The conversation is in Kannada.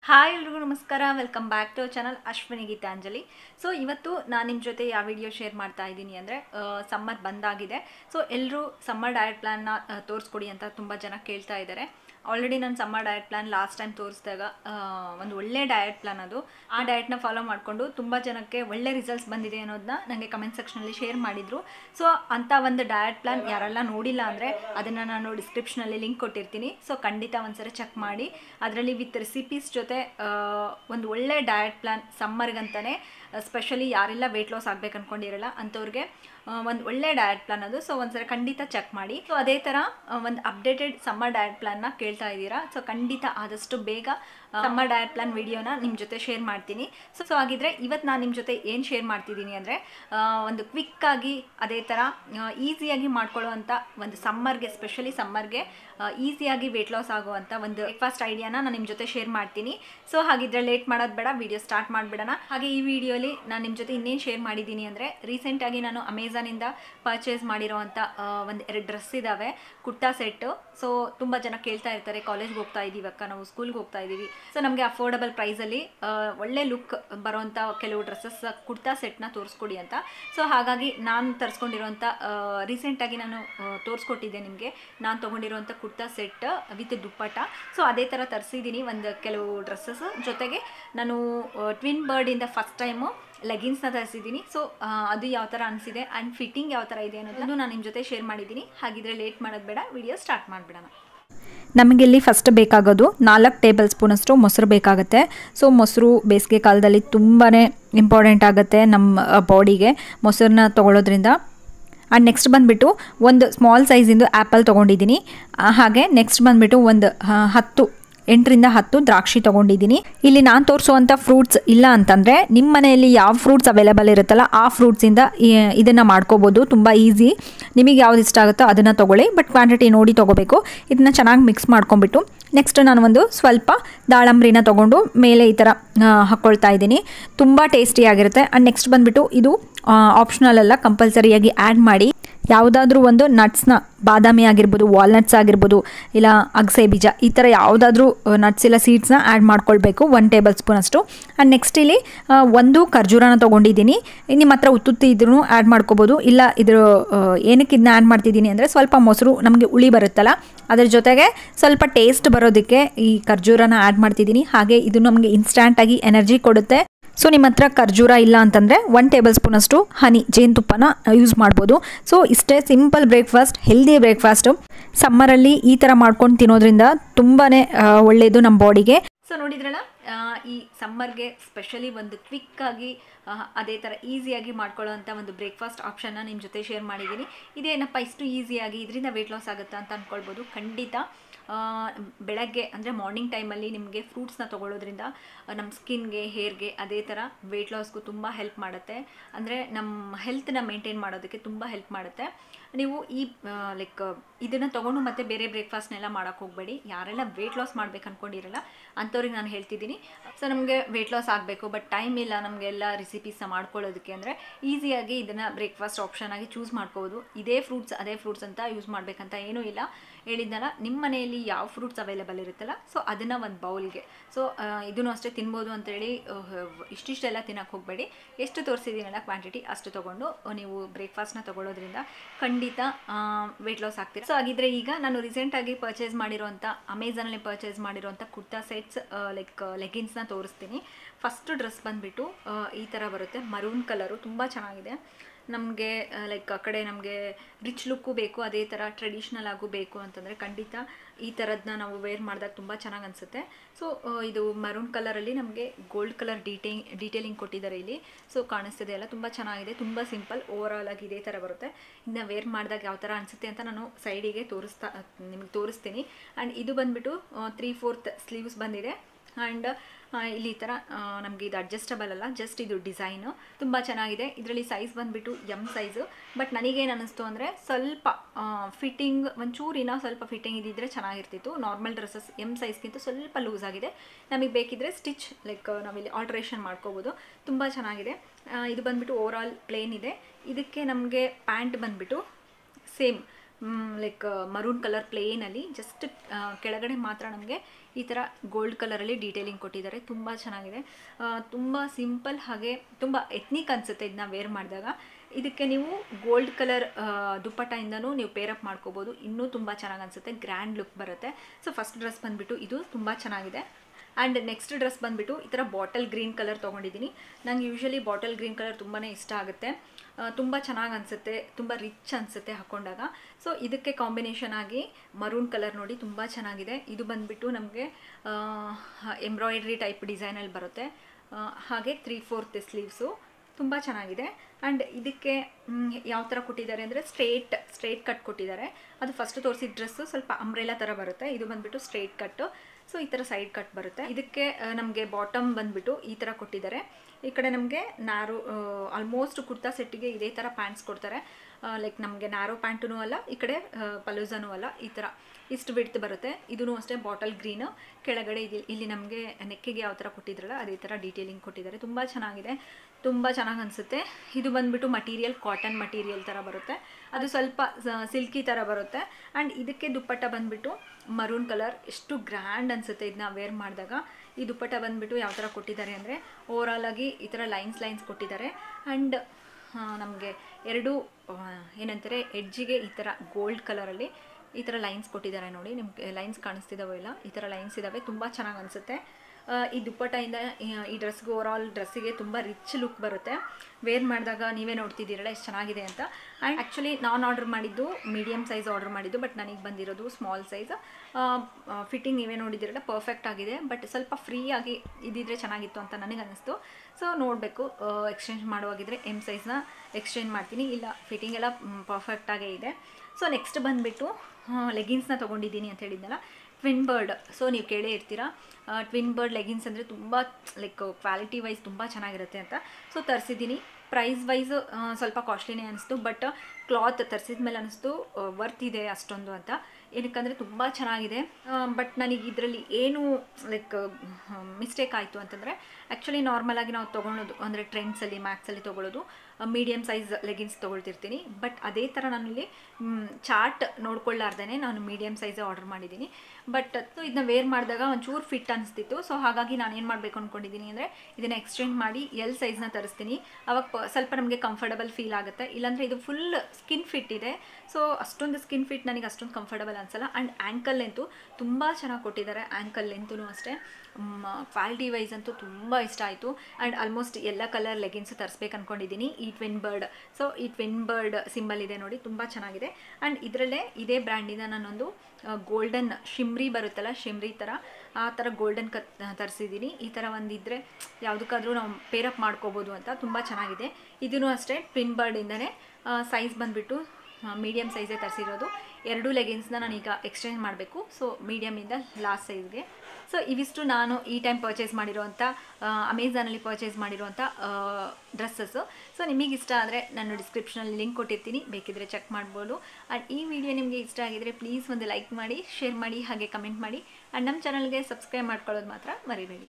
ಹಾಯ್ ಎಲ್ರಿಗೂ ನಮಸ್ಕಾರ welcome back to channel Ashwini Geetanjali so ಇವತ್ತು ನಾನು ನಿಮ್ಮ ಜೊತೆ ಯಾವ ವಿಡಿಯೋ ಶೇರ್ ಮಾಡ್ತಾ ಇದ್ದೀನಿ ಅಂದರೆ ಸಮ್ಮರ್ ಬಂದಾಗಿದೆ ಸೊ ಎಲ್ಲರೂ ಸಮ್ಮರ್ ಡಯಟ್ ಪ್ಲ್ಯಾನ್ನ ತೋರಿಸ್ಕೊಡಿ ಅಂತ ತುಂಬ ಜನ ಕೇಳ್ತಾ ಇದ್ದಾರೆ ಆಲ್ರೆಡಿ ನಾನು summer diet plan last time ತೋರಿಸಿದಾಗ ಒಂದು ಒಳ್ಳೆ ಡಯಟ್ ಪ್ಲ್ಯಾನ್ ಅದು ಆ ಡಯಟ್ನ ಫಾಲೋ ಮಾಡಿಕೊಂಡು ತುಂಬ ಜನಕ್ಕೆ ಒಳ್ಳೆ ರಿಸಲ್ಟ್ಸ್ ಬಂದಿದೆ ಅನ್ನೋದನ್ನ ನನಗೆ ಕಮೆಂಟ್ ಸೆಕ್ಷನಲ್ಲಿ ಶೇರ್ ಮಾಡಿದರು ಸೊ ಅಂಥ ಒಂದು ಡಯಟ್ ಪ್ಲ್ಯಾನ್ ಯಾರೆಲ್ಲ ನೋಡಿಲ್ಲ ಅಂದರೆ ಅದನ್ನು ನಾನು ಡಿಸ್ಕ್ರಿಪ್ಷನಲ್ಲಿ ಲಿಂಕ್ ಕೊಟ್ಟಿರ್ತೀನಿ ಸೊ ಖಂಡಿತ ಒಂದ್ಸರಿ ಚೆಕ್ ಮಾಡಿ ಅದರಲ್ಲಿ ವಿತ್ ರೆಸಿಪೀಸ್ ಜೊತೆ ಆ, ಒಂದು ಒಳ್ಳೆ ಡಯಟ್ ಪ್ಲ್ಯಾನ್ ಸಮ್ಮರ್ಗಂತಾನೆ ಸ್ಪೆಷಲಿ ಯಾರೆಲ್ಲ ವೆಯ್ಟ್ ಲಾಸ್ ಆಗ್ಬೇಕು ಅನ್ಕೊಂಡಿರಲ್ಲ ಅಂಥವ್ರಿಗೆ ಒಂದು ಒಳ್ಳೆ ಡಯಟ್ ಪ್ಲಾನ್ ಅದು ಸೊ ಒಂದ್ಸರಿ ಖಂಡಿತ ಚೆಕ್ ಮಾಡಿ ಸೊ ಅದೇ ಥರ ಒಂದು ಅಪ್ಡೇಟೆಡ್ ಸಮ್ಮರ್ ಡಯಟ್ ಪ್ಲಾನ್ನ ಕೇಳ್ತಾ ಇದ್ದೀರಾ ಸೊ ಖಂಡಿತ ಆದಷ್ಟು ಬೇಗ ಸಮ್ಮರ್ ಡಯಟ್ ಪ್ಲಾನ್ ವಿಡಿಯೋನ ನಿಮ್ಮ ಜೊತೆ ಶೇರ್ ಮಾಡ್ತೀನಿ ಸೊ ಸೊ ಹಾಗಿದ್ರೆ ಇವತ್ತು ನಾನು ನಿಮ್ಮ ಜೊತೆ ಏನು ಶೇರ್ ಮಾಡ್ತಿದ್ದೀನಿ ಅಂದರೆ ಒಂದು ಕ್ವಿಕ್ಕಾಗಿ ಅದೇ ಥರ ಈಸಿಯಾಗಿ ಮಾಡ್ಕೊಳ್ಳುವಂಥ ಒಂದು ಸಮ್ಮರ್ಗೆ ಸ್ಪೆಷಲಿ ಸಮ್ಮರ್ಗೆ ಈಸಿಯಾಗಿ ವೆಯ್ಟ್ ಲಾಸ್ ಆಗುವಂಥ ಒಂದು ಬ್ರೇಕ್ಫಾಸ್ಟ್ ಐಡಿಯಾನ ನಾನು ನಿಮ್ಮ ಜೊತೆ ಶೇರ್ ಮಾಡ್ತೀನಿ ಸೊ ಹಾಗಿದ್ರೆ ಲೇಟ್ ಮಾಡೋದು ಬೇಡ ವಿಡಿಯೋ ಸ್ಟಾರ್ಟ್ ಮಾಡಿಬಿಡೋಣ ಹಾಗೆ ಈ ವಿಡಿಯೋಲಿ ನಾನು ನಿಮ್ಮ ಜೊತೆ ಇನ್ನೇನು ಶೇರ್ ಮಾಡಿದ್ದೀನಿ ಅಂದರೆ ರೀಸೆಂಟಾಗಿ ನಾನು ಅಮೆಝಾನಿಂದ ಪರ್ಚೇಸ್ ಮಾಡಿರೋವಂಥ ಒಂದು ಎರಡು ಡ್ರೆಸ್ ಇದ್ದಾವೆ ಕುರ್ತಾ ಸೆಟ್ಟು ಸೊ ತುಂಬ ಜನ ಕೇಳ್ತಾ ಇರ್ತಾರೆ ಕಾಲೇಜ್ಗೆ ಹೋಗ್ತಾ ಇದ್ದೀವಿ ಅಕ್ಕ ನಾವು ಸ್ಕೂಲ್ಗೆ ಹೋಗ್ತಾ ಇದ್ದೀವಿ ಸೊ ನಮಗೆ ಅಫೋರ್ಡಬಲ್ ಪ್ರೈಸಲ್ಲಿ ಒಳ್ಳೆ ಲುಕ್ ಬರೋವಂಥ ಕೆಲವು ಡ್ರೆಸ್ಸಸ್ ಕುರ್ತಾ ಸೆಟ್ನ ತೋರಿಸ್ಕೊಡಿ ಅಂತ ಸೊ ಹಾಗಾಗಿ ನಾನು ತರಿಸ್ಕೊಂಡಿರೋಂಥ ರೀಸೆಂಟಾಗಿ ನಾನು ತೋರಿಸ್ಕೊಟ್ಟಿದ್ದೆ ನಿಮಗೆ ನಾನು ತೊಗೊಂಡಿರೋಂಥ kurta set with dupatta so ಅದೇ ಥರ ತರಿಸಿದ್ದೀನಿ ಒಂದು ಕೆಲವು ಡ್ರೆಸ್ಸಸ್ ಜೊತೆಗೆ ನಾನು ಟ್ವಿನ್ ಬರ್ಡಿಂದ ಫಸ್ಟ್ ಟೈಮು ಲೆಗಿನ್ಸ್ನ ತರಿಸಿದ್ದೀನಿ ಸೊ ಅದು ಯಾವ ಥರ ಅನಿಸಿದೆ ಆ್ಯಂಡ್ ಫಿಟ್ಟಿಂಗ್ ಯಾವ ಥರ ಇದೆ ಅನ್ನೋದನ್ನು ನಾನು ನಿಮ್ಮ ಜೊತೆ ಶೇರ್ ಮಾಡಿದ್ದೀನಿ ಹಾಗಿದ್ರೆ ಲೇಟ್ ಮಾಡೋದು ಬೇಡ ವಿಡಿಯೋ ಸ್ಟಾರ್ಟ್ ಮಾಡಿಬಿಡೋಣ ನಮಗಿಲ್ಲಿ ಫಸ್ಟ್ ಬೇಕಾಗೋದು ನಾಲ್ಕು ಟೇಬಲ್ ಸ್ಪೂನಷ್ಟು ಮೊಸರು ಬೇಕಾಗುತ್ತೆ ಸೊ ಮೊಸರು ಬೇಸಿಗೆ ಕಾಲದಲ್ಲಿ ತುಂಬಾ ಇಂಪಾರ್ಟೆಂಟ್ ಆಗುತ್ತೆ ನಮ್ಮ ಬಾಡಿಗೆ ಮೊಸರನ್ನ ತೊಗೊಳೋದ್ರಿಂದ ಆ್ಯಂಡ್ ನೆಕ್ಸ್ಟ್ ಬಂದುಬಿಟ್ಟು ಒಂದು ಸ್ಮಾಲ್ ಸೈಜಿಂದು ಆ್ಯಪಲ್ ತೊಗೊಂಡಿದ್ದೀನಿ ಆ, ಹಾಗೆ ನೆಕ್ಸ್ಟ್ ಬಂದುಬಿಟ್ಟು ಒಂದು ಆ, ಹತ್ತು ಎಂಟರಿಂದ ಹತ್ತು ದ್ರಾಕ್ಷಿ ತೊಗೊಂಡಿದ್ದೀನಿ ಇಲ್ಲಿ ನಾನು ತೋರಿಸುವಂಥ ಫ್ರೂಟ್ಸ್ ಇಲ್ಲ ಅಂತಂದರೆ ನಿಮ್ಮ ಮನೆಯಲ್ಲಿ ಯಾವ ಫ್ರೂಟ್ಸ್ ಅವೈಲೇಬಲ್ ಇರುತ್ತಲ್ಲ ಆ ಫ್ರೂಟ್ಸಿಂದ ಇದನ್ನು ಮಾಡ್ಕೋಬೋದು ತುಂಬ ಈಸಿ ನಿಮಗೆ ಯಾವ್ದು ಇಷ್ಟ ಆಗುತ್ತೋ ಅದನ್ನು ತೊಗೊಳ್ಳಿ ಬಟ್ ಕ್ವಾಂಟಿಟಿ ನೋಡಿ ತೊಗೋಬೇಕು ಇದನ್ನ ಚೆನ್ನಾಗಿ ಮಿಕ್ಸ್ ಮಾಡ್ಕೊಂಬಿಟ್ಟು ನೆಕ್ಸ್ಟ್ ನಾನು ಒಂದು ಸ್ವಲ್ಪ ದಾಳಂಬ್ರಿನ ತೊಗೊಂಡು ಮೇಲೆ ಈ ಥರ ಆ, ಹಾಕ್ಕೊಳ್ತಾ ಇದ್ದೀನಿ ತುಂಬ ಟೇಸ್ಟಿಯಾಗಿರುತ್ತೆ ಆ್ಯಂಡ್ ನೆಕ್ಸ್ಟ್ ಬಂದುಬಿಟ್ಟು ಇದು ಆಪ್ಷನಲ್ ಅಲ್ಲ ಕಂಪಲ್ಸರಿಯಾಗಿ ಆ್ಯಡ್ ಮಾಡಿ ಯಾವುದಾದ್ರೂ ಒಂದು ನಟ್ಸ್ನ ಬಾದಾಮಿ ಆಗಿರ್ಬೋದು ವಾಲ್ನಟ್ಸ್ ಆಗಿರ್ಬೋದು ಇಲ್ಲ ಅಗಸೆ ಬೀಜ ಈ ಥರ ಯಾವುದಾದ್ರೂ ನಟ್ಸ್ ಇಲ್ಲ ಸೀಡ್ಸ್ನ ಆ್ಯಡ್ ಮಾಡ್ಕೊಳ್ಬೇಕು ಒನ್ ಟೇಬಲ್ ಸ್ಪೂನ್ ಅಷ್ಟು ಆ್ಯಂಡ್ ನೆಕ್ಸ್ಟ್ ಇಲ್ಲಿ ಆ, ಒಂದು ಖರ್ಜೂರನ ತೊಗೊಂಡಿದ್ದೀನಿ ನಿಮ್ಮ ಹತ್ರ ಉತ್ತುತ್ತಿ ಇದ್ರೂ ಆ್ಯಡ್ ಮಾಡ್ಕೋಬೋದು ಇಲ್ಲ ಇದ್ರ ಆ, ಏನಕ್ಕೆ ಇದನ್ನ ಆ್ಯಡ್ ಮಾಡ್ತಿದ್ದೀನಿ ಅಂದರೆ ಸ್ವಲ್ಪ ಮೊಸರು ನಮಗೆ ಉಳಿ ಬರುತ್ತಲ್ಲ ಅದ್ರ ಜೊತೆಗೆ ಸ್ವಲ್ಪ ಟೇಸ್ಟ್ ಬರೋದಕ್ಕೆ ಈ ಖರ್ಜೂರನ ಆ್ಯಡ್ ಮಾಡ್ತಿದ್ದೀನಿ ಹಾಗೆ ಇದು ನಮಗೆ ಇನ್ಸ್ಟ್ಯಾಂಟಾಗಿ ಎನರ್ಜಿ ಕೊಡುತ್ತೆ ಸೊ ನಿಮ್ಮ ಹತ್ರ ಖರ್ಜೂರ ಇಲ್ಲ ಅಂತಂದರೆ ಒನ್ ಟೇಬಲ್ ಸ್ಪೂನಷ್ಟು ಹನಿ ಜೇನುತುಪ್ಪನ ಯೂಸ್ ಮಾಡ್ಬೋದು ಸೊ ಇಷ್ಟೇ ಸಿಂಪಲ್ ಬ್ರೇಕ್ಫಾಸ್ಟ್ ಹೆಲ್ದಿ ಬ್ರೇಕ್ಫಾಸ್ಟು ಸಮ್ಮರಲ್ಲಿ ಈ ಥರ ಮಾಡ್ಕೊಂಡು ತಿನ್ನೋದ್ರಿಂದ ತುಂಬಾ ಒಳ್ಳೆಯದು ನಮ್ಮ ಬಾಡಿಗೆ ಸೊ ನೋಡಿದ್ರಲ್ಲ ಆ, ಈ ಸಮ್ಮರ್ಗೆ ಸ್ಪೆಷಲಿ ಒಂದು ಕ್ವಿಕ್ಕಾಗಿ ಅದೇ ಥರ ಈಸಿಯಾಗಿ ಮಾಡ್ಕೊಳ್ಳೋವಂಥ ಒಂದು ಬ್ರೇಕ್ಫಾಸ್ಟ್ ಆಪ್ಷನ್ನ ನಿಮ್ಮ ಜೊತೆ ಶೇರ್ ಮಾಡಿದ್ದೀನಿ ಇದೇನಪ್ಪ ಇಷ್ಟು ಈಸಿಯಾಗಿ ಇದರಿಂದ ವೆಯ್ಟ್ ಲಾಸ್ ಆಗುತ್ತಾ ಅಂತ ಅಂದ್ಕೊಳ್ಬೋದು ಖಂಡಿತ ಆ, ಬೆಳಗ್ಗೆ ಅಂದರೆ ಮಾರ್ನಿಂಗ್ ಟೈಮಲ್ಲಿ ನಿಮಗೆ ಫ್ರೂಟ್ಸ್ನ ತೊಗೊಳ್ಳೋದ್ರಿಂದ ನಮ್ಮ ಸ್ಕಿನ್ಗೆ ಹೇರ್ಗೆ ಅದೇ ಥರ ವೆಯ್ಟ್ ಲಾಸ್ಗೂ ತುಂಬ ಹೆಲ್ಪ್ ಮಾಡುತ್ತೆ ಅಂದರೆ ನಮ್ಮ ಹೆಲ್ತ್ನ ಮೇಂಟೈನ್ ಮಾಡೋದಕ್ಕೆ ತುಂಬ ಹೆಲ್ಪ್ ಮಾಡುತ್ತೆ ನೀವು ಈ ಲೈಕ್ ಇದನ್ನು ತೊಗೊಂಡು ಮತ್ತೆ ಬೇರೆ ಬ್ರೇಕ್ಫಾಸ್ಟ್ನೆಲ್ಲ ಮಾಡೋಕ್ಕೆ ಹೋಗಬೇಡಿ ಯಾರೆಲ್ಲ ವೆಯ್ಟ್ ಲಾಸ್ ಮಾಡ್ಬೇಕು ಅಂದ್ಕೊಂಡಿರಲ್ಲ ಅಂಥವ್ರಿಗೆ ನಾನು ಹೇಳ್ತಿದ್ದೀನಿ ಸೊ ನಮಗೆ ವೆಯ್ಟ್ ಲಾಸ್ ಆಗಬೇಕು ಬಟ್ ಟೈಮ್ ಇಲ್ಲ ನಮಗೆಲ್ಲ ರೆಸಿಪೀಸ್ನ ಮಾಡ್ಕೊಳ್ಳೋದಕ್ಕೆ ಅಂದರೆ ಈಸಿಯಾಗಿ ಇದನ್ನು ಬ್ರೇಕ್ಫಾಸ್ಟ್ ಆಪ್ಷನ್ ಆಗಿ ಚೂಸ್ ಮಾಡ್ಕೋಬೋದು ಇದೇ ಫ್ರೂಟ್ಸ್ ಅದೇ ಫ್ರೂಟ್ಸ್ ಅಂತ ಯೂಸ್ ಮಾಡಬೇಕಂತ ಏನೂ ಇಲ್ಲ ಹೇಳಿದ್ನಲ್ಲ ನಿಮ್ಮ ಮನೆಯಲ್ಲಿ ಯಾವ ಫ್ರೂಟ್ಸ್ ಅವೈಲೇಬಲ್ ಇರುತ್ತಲ್ಲ ಸೊ ಅದನ್ನು ಒಂದು ಬೌಲ್ಗೆ ಸೊ ಇದನ್ನು ಅಷ್ಟೇ ತಿನ್ಬೋದು ಅಂತೇಳಿ ಅಹ್, ಇಷ್ಟಿಷ್ಟೆಲ್ಲ ತಿನ್ನಕ್ಕೆ ಹೋಗಬೇಡಿ ಎಷ್ಟು ತೋರಿಸಿದ್ದೀನಲ್ಲ ಕ್ವಾಂಟಿಟಿ ಅಷ್ಟು ತೊಗೊಂಡು ನೀವು ಬ್ರೇಕ್ಫಾಸ್ಟ್ನ ತೊಗೊಳ್ಳೋದ್ರಿಂದ ಖಂಡಿತ ವೆಯ್ಟ್ ಲಾಸ್ ಆಗ್ತೀರಾ ಸೊ ಹಾಗಿದ್ರೆ ಈಗ ನಾನು ರೀಸೆಂಟಾಗಿ ಪರ್ಚೇಸ್ ಮಾಡಿರೋಂಥ ಅಮೆಝಾನಲ್ಲಿ ಪರ್ಚೇಸ್ ಮಾಡಿರೋಂಥ ಕುರ್ತಾ ಸೆಟ್ಸ್ ಲೈಕ್ ಲೆಗಿನ್ಸ್ನ ತೋರಿಸ್ತೀನಿ ಫಸ್ಟ್ ಡ್ರೆಸ್ ಬಂದುಬಿಟ್ಟು ಈ ಥರ ಬರುತ್ತೆ ಮರೂನ್ ಕಲರು ತುಂಬ ಚೆನ್ನಾಗಿದೆ ನಮಗೆ ಲೈಕ್ ಆ ಕಡೆ ನಮಗೆ ರಿಚ್ ಲುಕ್ಕು ಬೇಕು ಅದೇ ಥರ ಟ್ರೆಡಿಷ್ನಲ್ ಆಗು ಬೇಕು ಅಂತಂದರೆ ಖಂಡಿತ ಈ ಥರದನ್ನ ನಾವು ವೇರ್ ಮಾಡಿದಾಗ ತುಂಬ ಚೆನ್ನಾಗಿ ಅನಿಸುತ್ತೆ ಸೊ ಇದು ಮರೂನ್ ಕಲರಲ್ಲಿ ನಮಗೆ ಗೋಲ್ಡ್ ಕಲರ್ ಡೀಟೇಲ್ ಡೀಟೇಲಿಂಗ್ ಕೊಟ್ಟಿದ್ದಾರೆ ಇಲ್ಲಿ ಸೊ ಕಾಣಿಸ್ತಿದೆ ಎಲ್ಲ ತುಂಬ ಚೆನ್ನಾಗಿದೆ ತುಂಬ ಸಿಂಪಲ್ ಓವರಾಲ್ ಆಗಿ ಇದೇ ಥರ ಬರುತ್ತೆ ಇದನ್ನ ವೇರ್ ಮಾಡಿದಾಗ ಯಾವ ಥರ ಅನಿಸುತ್ತೆ ಅಂತ ನಾನು ಸೈಡಿಗೆ ತೋರಿಸ್ತಾ ನಿಮಗೆ ತೋರಿಸ್ತೀನಿ ಆ್ಯಂಡ್ ಇದು ಬಂದುಬಿಟ್ಟು ತ್ರೀ ಫೋರ್ತ್ ಸ್ಲೀವ್ಸ್ ಬಂದಿದೆ ಆ್ಯಂಡ್ ಇಲ್ಲಿ ಈ ಥರ ನಮಗೆ ಇದು ಅಡ್ಜಸ್ಟಬಲ್ ಅಲ್ಲ ಜಸ್ಟ್ ಇದು ಡಿಸೈನು ತುಂಬ ಚೆನ್ನಾಗಿದೆ ಇದರಲ್ಲಿ ಸೈಜ್ ಬಂದುಬಿಟ್ಟು ಎಮ್ ಸೈಜು ಬಟ್ ನನಗೇನು ಅನ್ನಿಸ್ತು ಅಂದರೆ ಸ್ವಲ್ಪ ಫಿಟ್ಟಿಂಗ್ ಒಂಚೂರಿನ ಸ್ವಲ್ಪ ಫಿಟ್ಟಿಂಗ್ ಇದ್ದಿದ್ರೆ ಚೆನ್ನಾಗಿರ್ತಿತ್ತು ನಾರ್ಮಲ್ ಡ್ರೆಸ್ಸಸ್ ಎಮ್ ಸೈಜ್ಗಿಂತ ಸ್ವಲ್ಪ ಲೂಸ್ ಆಗಿದೆ ನಮಗೆ ಬೇಕಿದ್ರೆ ಸ್ಟಿಚ್ ಲೈಕ್ ನಾವಿಲ್ಲಿ ಆಲ್ಟ್ರೇಷನ್ ಮಾಡ್ಕೋಬೋದು ತುಂಬ ಚೆನ್ನಾಗಿದೆ ಆ, ಇದು ಬಂದುಬಿಟ್ಟು ಓವರ್ ಆಲ್ ಪ್ಲೇನ್ ಇದೆ ಇದಕ್ಕೆ ನಮಗೆ ಪ್ಯಾಂಟ್ ಬಂದುಬಿಟ್ಟು ಸೇಮ್ ಲೈಕ್ ಮರೂನ್ ಕಲರ್ ಪ್ಲೇನಲ್ಲಿ ಜಸ್ಟ್ ಕೆಳಗಡೆ ಮಾತ್ರ ನಮಗೆ ಈ ಥರ ಗೋಲ್ಡ್ ಕಲರಲ್ಲಿ ಡೀಟೇಲಿಂಗ್ ಕೊಟ್ಟಿದ್ದಾರೆ ತುಂಬ ಚೆನ್ನಾಗಿದೆ ತುಂಬ ಸಿಂಪಲ್ ಹಾಗೆ ತುಂಬ ಎತ್ನಿಕ್ ಅನಿಸುತ್ತೆ ಇದನ್ನ ವೇರ್ ಮಾಡಿದಾಗ ಇದಕ್ಕೆ ನೀವು ಗೋಲ್ಡ್ ಕಲರ್ ದುಪ್ಪಟ್ಟೆಯಿಂದನೂ ನೀವು ಪೇರಪ್ ಮಾಡ್ಕೋಬೋದು ಇನ್ನೂ ತುಂಬ ಚೆನ್ನಾಗಿ ಅನಿಸುತ್ತೆ ಗ್ರ್ಯಾಂಡ್ ಲುಕ್ ಬರುತ್ತೆ ಸೊ ಫಸ್ಟ್ ಡ್ರೆಸ್ ಬಂದುಬಿಟ್ಟು ಇದು ತುಂಬ ಚೆನ್ನಾಗಿದೆ ಆ್ಯಂಡ್ ನೆಕ್ಸ್ಟ್ ಡ್ರೆಸ್ ಬಂದುಬಿಟ್ಟು ಈ ಥರ ಬಾಟಲ್ ಗ್ರೀನ್ ಕಲರ್ ತೊಗೊಂಡಿದ್ದೀನಿ ನಂಗೆ ಯೂಶ್ವಲಿ ಬಾಟಲ್ ಗ್ರೀನ್ ಕಲರ್ ತುಂಬಾ ಇಷ್ಟ ಆಗುತ್ತೆ ತುಂಬ ಚೆನ್ನಾಗಿ ಅನಿಸುತ್ತೆ ತುಂಬ ರಿಚ್ ಅನಿಸುತ್ತೆ ಹಾಕ್ಕೊಂಡಾಗ ಸೊ ಇದಕ್ಕೆ ಕಾಂಬಿನೇಷನ್ ಆಗಿ ಮರೂನ್ ಕಲರ್ ನೋಡಿ ತುಂಬ ಚೆನ್ನಾಗಿದೆ ಇದು ಬಂದುಬಿಟ್ಟು ನಮಗೆ ಎಂಬ್ರಾಯ್ಡ್ರಿ ಟೈಪ್ ಡಿಸೈನಲ್ಲಿ ಬರುತ್ತೆ ಹಾಗೆ ತ್ರೀ ಫೋರ್ತ್ ಸ್ಲೀವ್ಸು ತುಂಬ ಚೆನ್ನಾಗಿದೆ ಆ್ಯಂಡ್ ಇದಕ್ಕೆ ಯಾವ ಥರ ಕೊಟ್ಟಿದ್ದಾರೆ ಅಂದರೆ ಸ್ಟ್ರೇಟ್ ಸ್ಟ್ರೇಟ್ ಕಟ್ ಕೊಟ್ಟಿದ್ದಾರೆ ಅದು ಫಸ್ಟ್ ತೋರಿಸಿದ ಡ್ರೆಸ್ಸು ಸ್ವಲ್ಪ ಅಂಬ್ರೆಲಾ ಥರ ಬರುತ್ತೆ ಇದು ಬಂದುಬಿಟ್ಟು ಸ್ಟ್ರೇಟ್ ಕಟ್ಟು ಸೊ ಈ ಥರ ಸೈಡ್ ಕಟ್ ಬರುತ್ತೆ ಇದಕ್ಕೆ ನಮಗೆ ಬಾಟಮ್ ಬಂದುಬಿಟ್ಟು ಈ ಥರ ಕೊಟ್ಟಿದ್ದಾರೆ ಈ ಕಡೆ ನಮಗೆ ನ್ಯಾರೋ ಆಲ್ಮೋಸ್ಟ್ ಕುರ್ತಾ ಸೆಟ್ಟಿಗೆ ಇದೇ ಥರ ಪ್ಯಾಂಟ್ಸ್ ಕೊಡ್ತಾರೆ ಲೈಕ್ ನಮಗೆ ನ್ಯಾರೋ ಪ್ಯಾಂಟೂ ಅಲ್ಲ ಈ ಕಡೆ ಪಲೂಸನೂ ಅಲ್ಲ ಈ ಥರ ಇಷ್ಟು ಬಿಡ್ತು ಬರುತ್ತೆ ಇದೂ ಅಷ್ಟೇ ಬಾಟಲ್ ಗ್ರೀನು ಕೆಳಗಡೆ ಇಲ್ಲಿ ಇಲ್ಲಿ ನಮಗೆ ನೆಕ್ಕಿಗೆ ಯಾವ ಥರ ಕೊಟ್ಟಿದ್ರಲ್ಲ ಅದೇ ಥರ ಡೀಟೇಲಿಂಗ್ ಕೊಟ್ಟಿದ್ದಾರೆ ತುಂಬ ಚೆನ್ನಾಗಿದೆ ತುಂಬ ಚೆನ್ನಾಗಿ ಅನಿಸುತ್ತೆ ಇದು ಬಂದುಬಿಟ್ಟು ಮಟೀರಿಯಲ್ ಕಾಟನ್ ಮಟೀರಿಯಲ್ ಥರ ಬರುತ್ತೆ ಅದು ಸ್ವಲ್ಪ ಸಿಲ್ಕಿ ಥರ ಬರುತ್ತೆ ಆ್ಯಂಡ್ ಇದಕ್ಕೆ ದುಪ್ಪಟ್ಟ ಬಂದುಬಿಟ್ಟು ಮರೂನ್ ಕಲರ್ ಎಷ್ಟು ಗ್ರ್ಯಾಂಡ್ ಅನಿಸುತ್ತೆ ಇದನ್ನ ವೇರ್ ಮಾಡಿದಾಗ ಈ ದುಪ್ಪಟ್ಟ ಬಂದುಬಿಟ್ಟು ಯಾವ ಥರ ಕೊಟ್ಟಿದ್ದಾರೆ ಅಂದರೆ ಓವರಾಲ್ ಆಗಿ ಈ ಥರ ಲೈನ್ಸ್ ಲೈನ್ಸ್ ಕೊಟ್ಟಿದ್ದಾರೆ ಆ್ಯಂಡ್ ನಮಗೆ ಎರಡು ಏನಂತಾರೆ ಎಡ್ಜಿಗೆ ಈ ಥರ ಗೋಲ್ಡ್ ಕಲರಲ್ಲಿ ಈ ಥರ ಲೈನ್ಸ್ ಕೊಟ್ಟಿದ್ದಾರೆ ನೋಡಿ ನಿಮಗೆ ಲೈನ್ಸ್ ಕಾಣಿಸ್ತಿದ್ದಾವೋ ಇಲ್ಲ ಈ ಥರ ಲೈನ್ಸ್ ಇದ್ದಾವೆ ತುಂಬ ಚೆನ್ನಾಗಿ ಅನಿಸುತ್ತೆ ಈ ದುಪ್ಪಟ್ಟೆಯಿಂದ ಈ ಡ್ರೆಸ್ಗೆ ಓವರ್ ಆಲ್ ಡ್ರೆಸ್ಸಿಗೆ ತುಂಬ ರಿಚ್ ಲುಕ್ ಬರುತ್ತೆ ವೇರ್ ಮಾಡಿದಾಗ ನೀವೇ ನೋಡ್ತಿದ್ದೀರಲ್ಲ ಎಷ್ಟು ಚೆನ್ನಾಗಿದೆ ಅಂತ ಆ್ಯಂಡ್ ಆ್ಯಕ್ಚುಲಿ ನಾನು ಆರ್ಡರ್ ಮಾಡಿದ್ದು ಮೀಡಿಯಮ್ ಸೈಜ್ ಆರ್ಡರ್ ಮಾಡಿದ್ದು ಬಟ್ ನನಗೆ ಬಂದಿರೋದು ಸ್ಮಾಲ್ ಸೈಜ್ ಫಿಟ್ಟಿಂಗ್ ನೀವೇ ನೋಡಿದ್ದೀರಲ್ಲ ಪರ್ಫೆಕ್ಟ್ ಆಗಿದೆ ಬಟ್ ಸ್ವಲ್ಪ ಫ್ರೀ ಆಗಿ ಇದ್ದಿದ್ರೆ ಚೆನ್ನಾಗಿತ್ತು ಅಂತ ನನಗೆ ಅನ್ನಿಸ್ತು ಸೊ ನೋಡಬೇಕು ಎಕ್ಸ್ಚೇಂಜ್ ಮಾಡುವಾಗಿದ್ರೆ ಎಮ್ ಸೈಜ್ನ ಎಕ್ಸ್ಚೇಂಜ್ ಮಾಡ್ತೀನಿ ಇಲ್ಲ ಫಿಟ್ಟಿಂಗ್ ಎಲ್ಲ ಪರ್ಫೆಕ್ಟಾಗೇ ಇದೆ ಸೊ ನೆಕ್ಸ್ಟ್ ಬಂದುಬಿಟ್ಟು ಲೆಗಿನ್ಸ್ನ ತೊಗೊಂಡಿದ್ದೀನಿ ಅಂತ ಹೇಳಿದ್ನಲ್ಲ ಟ್ವಿನ್ ಬರ್ಡ್ ಸೊ ನೀವು ಕೇಳೇ ಇರ್ತೀರಾ ಟ್ವಿನ್ ಬರ್ಡ್ ಲೆಗಿನ್ಸ್ ಅಂದರೆ ತುಂಬ ಲೈಕ್ ಕ್ವಾಲಿಟಿ ವೈಸ್ ತುಂಬ ಚೆನ್ನಾಗಿರುತ್ತೆ ಅಂತ ಸೊ ತರಿಸಿದ್ದೀನಿ ಪ್ರೈಸ್ ವೈಸ್ ಸ್ವಲ್ಪ ಕಾಸ್ಟ್ಲಿನೇ ಅನಿಸ್ತು ಬಟ್ ಕ್ಲಾತ್ ತರಿಸಿದ ಮೇಲೆ ಅನ್ನಿಸ್ತು ವರ್ತ್ ಇದೆ ಅಷ್ಟೊಂದು ಅಂತ ಏನಕ್ಕಂದರೆ ತುಂಬ ಚೆನ್ನಾಗಿದೆ ಬಟ್ ನನಗೆ ಇದರಲ್ಲಿ ಏನು ಲೈಕ್ ಮಿಸ್ಟೇಕ್ ಆಯಿತು ಅಂತಂದರೆ ಆ್ಯಕ್ಚುಲಿ ನಾರ್ಮಲಾಗಿ ನಾವು ತೊಗೊಳೋದು ಅಂದರೆ ಟ್ರೆಂಡ್ಸಲ್ಲಿ ಮ್ಯಾಕ್ಸಲ್ಲಿ ತೊಗೊಳ್ಳೋದು ಮೀಡಿಯಮ್ ಸೈಜ್ ಲೆಗಿನ್ಸ್ ತೊಗೊಳ್ತಿರ್ತೀನಿ ಬಟ್ ಅದೇ ಥರ ನಾನಲ್ಲಿ ಚಾರ್ಟ್ ನೋಡ್ಕೊಳ್ಳಾರ್ದೇ ನಾನು ಮೀಡಿಯಮ್ ಸೈಜೇ ಆರ್ಡರ್ ಮಾಡಿದ್ದೀನಿ ಬಟ್ ಇದನ್ನ ವೇರ್ ಮಾಡಿದಾಗ ಒಂಚೂರು ಫಿಟ್ ಅನಿಸ್ತಿತ್ತು ಸೊ ಹಾಗಾಗಿ ನಾನು ಏನು ಮಾಡಬೇಕು ಅಂದ್ಕೊಂಡಿದ್ದೀನಿ ಅಂದರೆ ಇದನ್ನು ಎಕ್ಸ್ಚೇಂಜ್ ಮಾಡಿ ಎಲ್ ಸೈಜ್ನ ತರಿಸ್ತೀನಿ ಅವಾಗ ಪ ಸ್ವಲ್ಪ ನಮಗೆ ಕಂಫರ್ಟಬಲ್ ಫೀಲ್ ಆಗುತ್ತೆ ಇಲ್ಲಾಂದರೆ ಇದು ಫುಲ್ ಸ್ಕಿನ್ ಫಿಟ್ ಇದೆ ಸೊ ಅಷ್ಟೊಂದು ಸ್ಕಿನ್ ಫಿಟ್ ನನಗೆ ಅಷ್ಟೊಂದು ಕಂಫರ್ಟಬಲ್ ಅನಿಸಲ್ಲ ಆ್ಯಂಡ್ ಆ್ಯಂಕಲ್ ಲೆಂತು ತುಂಬ ಚೆನ್ನಾಗಿ ಕೊಟ್ಟಿದ್ದಾರೆ ಆ್ಯಂಕಲ್ ಲೆಂತೂ ಅಷ್ಟೇ ಕ್ವಾಲಿಟಿ ವೈಸ್ ಅಂತೂ ತುಂಬ ಇಷ್ಟ ಆಯಿತು ಆ್ಯಂಡ್ ಆಲ್ಮೋಸ್ಟ್ ಎಲ್ಲ ಕಲರ್ ಲೆಗಿನ್ಸ್ ತರಿಸ್ಬೇಕು ಅಂದ್ಕೊಂಡಿದ್ದೀನಿ ಈ ಟ್ವಿನ್ ಬರ್ಡ್ ಸೊ ಈ ಟ್ವಿನ್ ಬರ್ಡ್ ಸಿಂಬಲ್ ಇದೆ ನೋಡಿ ತುಂಬ ಚೆನ್ನಾಗಿದೆ ಆ್ಯಂಡ್ ಇದರಲ್ಲೇ ಇದೇ ಬ್ರ್ಯಾಂಡಿಂದ ನಾನೊಂದು ಗೋಲ್ಡನ್ ಶಿಮ್ರಿ ಬರುತ್ತಲ್ಲ ಶಿಮ್ರಿ ಥರ ಆ ಥರ ಗೋಲ್ಡನ್ ಕತ್ ತರಿಸಿದ್ದೀನಿ ಈ ಥರ ಒಂದಿದ್ದರೆ ಯಾವುದಕ್ಕಾದ್ರೂ ನಾವು ಪೇರಪ್ ಮಾಡ್ಕೋಬೋದು ಅಂತ ತುಂಬ ಚೆನ್ನಾಗಿದೆ ಇದೂ ಅಷ್ಟೇ ಟ್ವಿನ್ ಬರ್ಡಿಂದನೇ ಸೈಜ್ ಬಂದುಬಿಟ್ಟು ಮೀಡಿಯಮ್ ಸೈಜೇ ತರಿಸಿರೋದು ಎರಡೂ ಲೆಗಿನ್ಸ್ನ ನಾನೀಗ ಎಕ್ಸ್ಚೇಂಜ್ ಮಾಡಬೇಕು ಸೊ ಮೀಡಿಯಮಿಂದ ಲಾಸ್ಟ್ ಸೈಜ್ಗೆ ಸೊ ಇವಿಷ್ಟು ನಾನು ಈ ಟೈಮ್ ಪರ್ಚೇಸ್ ಮಾಡಿರೋವಂಥ ಅಮೆಝಾನಲ್ಲಿ ಪರ್ಚೇಸ್ ಮಾಡಿರೋವಂಥ ಡ್ರೆಸ್ಸಸ್ಸು ಸೊ ನಿಮಗೆ ಇಷ್ಟ ಆದರೆ ನಾನು ಡಿಸ್ಕ್ರಿಪ್ಷನಲ್ಲಿ ಲಿಂಕ್ ಕೊಟ್ಟಿರ್ತೀನಿ ಬೇಕಿದ್ರೆ ಚೆಕ್ ಮಾಡ್ಬೋದು ಆ್ಯಂಡ್ ಈ ವಿಡಿಯೋ ನಿಮಗೆ ಇಷ್ಟ ಆಗಿದರೆ ಪ್ಲೀಸ್ ಒಂದು ಲೈಕ್ ಮಾಡಿ ಶೇರ್ ಮಾಡಿ ಹಾಗೆ ಕಮೆಂಟ್ ಮಾಡಿ ಆ್ಯಂಡ್ ನಮ್ಮ ಚಾನಲ್ಗೆ ಸಬ್ಸ್ಕ್ರೈಬ್ ಮಾಡ್ಕೊಳ್ಳೋದು ಮಾತ್ರ ಮರಿಬೇಡಿ